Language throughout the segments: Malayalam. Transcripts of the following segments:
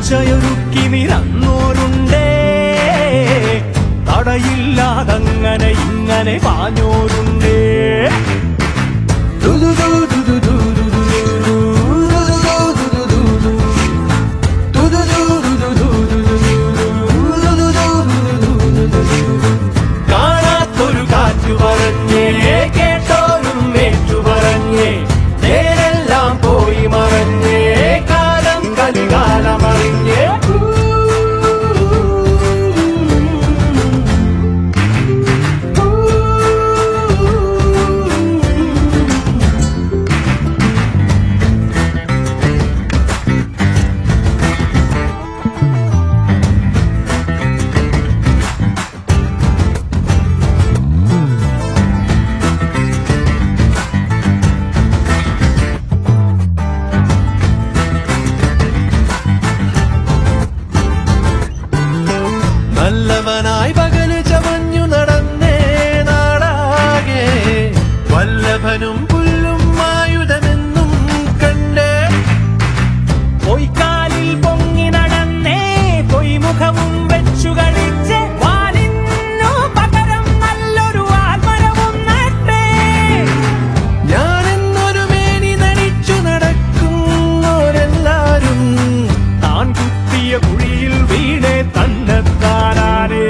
കച്ചയൊരുക്കി നിരന്നോരുണ്ടേ തടയില്ലാതങ്ങനെ ഇങ്ങനെ പാഞ്ഞോരുണ്ടേ കാണാത്തൊരു കാറ്റു പറഞ്ഞേ കേട്ടോരും ഏറ്റു പറഞ്ഞേ നേരെല്ലാം പോയി മറഞ്ഞേ കാലം കലികാലമറിഞ്ഞേ നല്ലവനായി പകല് ചമഞ്ഞു നടന്നേ നാടാകെ വല്ലഭനും പുല്ലും ആയുധമെന്നും കണ്ടേ പൊയ്ക്കാലിൽ പൊങ്ങി നടന്നേ പൊയ്മുഖവും വെച്ചു കളിച്ച് വാലിന്നു പകരം നല്ലൊരു ആത്മരവും നട്ടേ ഞാനെന്നൊരു മേനി നടിച്ചു നടക്കുന്നോരെല്ലാരും താൻ കുത്തിയ കുഴിയിൽ വീണേ തന്നെത്താനാനേ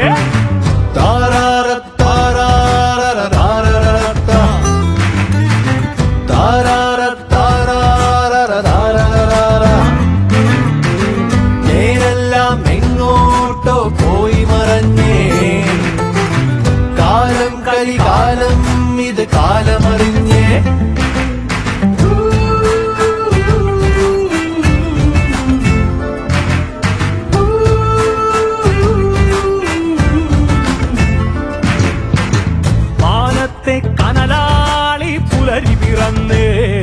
താരാരത്താരാരരതാരരരത്ത. താരാരത്താരാരരതാരരരര. നേരെല്ലാം എങ്ങോട്ടോ പോയി മറഞ്ഞേ കാലം കളികാലം ഇത് കാലമറിഞ്ഞേ മാനത്തെ കനലാളി പുലരി പിറന്ന്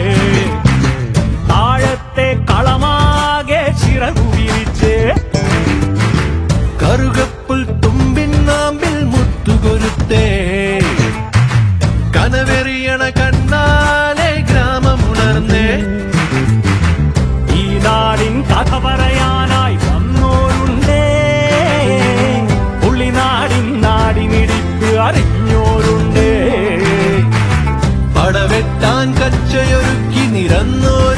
താഴത്തെ കളമാകെ ചിറകു വിരിച്ച് കറുകപ്പുൽ തുമ്പിൻ നാമ്പിൽ മുത്തുകൊരുത്തേ കനവെറിയണ കണ്ണാലെ ഗ്രാമമുണർന്നേ ഈ നാടിൻ കഥ പറയാനായി വന്നോരുണ്ടേ ഉള്ളിനാടിൻ നാടിനിടിപ്പ് അറിഞ്ഞോരുണ്ടേ പടവെട്ടാൻ കച്ചയൊരുക്കി നിരന്നോരുണ്ടേ